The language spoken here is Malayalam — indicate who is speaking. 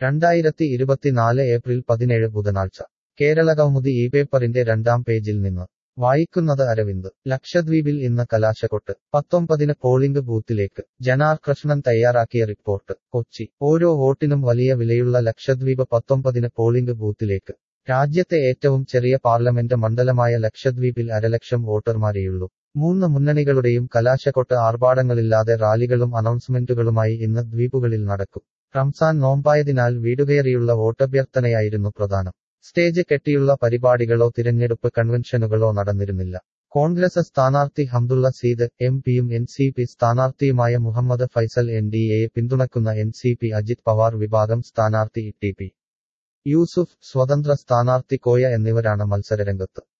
Speaker 1: രണ്ടായിരത്തി ഇരുപത്തിനാല് ഏപ്രിൽ പതിനേഴ് ബുധനാഴ്ച കേരളകൗമുദി ഈ പേപ്പറിന്റെ രണ്ടാം പേജിൽ നിന്ന് വായിക്കുന്നത് അരവിന്ദ് ലക്ഷദ്വീപിൽ ഇന്ന് കലാശക്കൊട്ട് പത്തൊമ്പതിന് പോളിംഗ് ബൂത്തിലേക്ക് ജനാർ കൃഷ്ണൻ തയ്യാറാക്കിയ റിപ്പോർട്ട് കൊച്ചി ഓരോ വോട്ടിനും വലിയ വിലയുള്ള ലക്ഷദ്വീപ് പത്തൊമ്പതിന് പോളിംഗ് ബൂത്തിലേക്ക് രാജ്യത്തെ ഏറ്റവും ചെറിയ പാർലമെന്റ് മണ്ഡലമായ ലക്ഷദ്വീപിൽ അരലക്ഷം വോട്ടർമാരെയുള്ളൂ മൂന്ന് മുന്നണികളുടെയും കലാശക്കൊട്ട് ആർഭാടങ്ങളില്ലാതെ റാലികളും അനൗൺസ്മെന്റുകളുമായി ഇന്ന് ദ്വീപുകളിൽ നടക്കും റംസാൻ നോമ്പായതിനാൽ വീടുകയറിയുള്ള വോട്ടഭ്യർത്ഥനയായിരുന്നു പ്രധാനം സ്റ്റേജ് കെട്ടിയുള്ള പരിപാടികളോ തിരഞ്ഞെടുപ്പ് കൺവെൻഷനുകളോ നടന്നിരുന്നില്ല കോൺഗ്രസ് സ്ഥാനാർത്ഥി ഹംദുള്ള സീദ് എം പിയും എൻ സി പി സ്ഥാനാർത്ഥിയുമായ മുഹമ്മദ് ഫൈസൽ എൻ ഡി എയെ പിന്തുണക്കുന്ന N C P Ajit Pawar വിഭാഗം സ്ഥാനാർത്ഥി ടി പി യൂസുഫ് സ്വതന്ത്ര സ്ഥാനാർത്ഥി കോയ എന്നിവരാണ് മത്സരരംഗത്ത്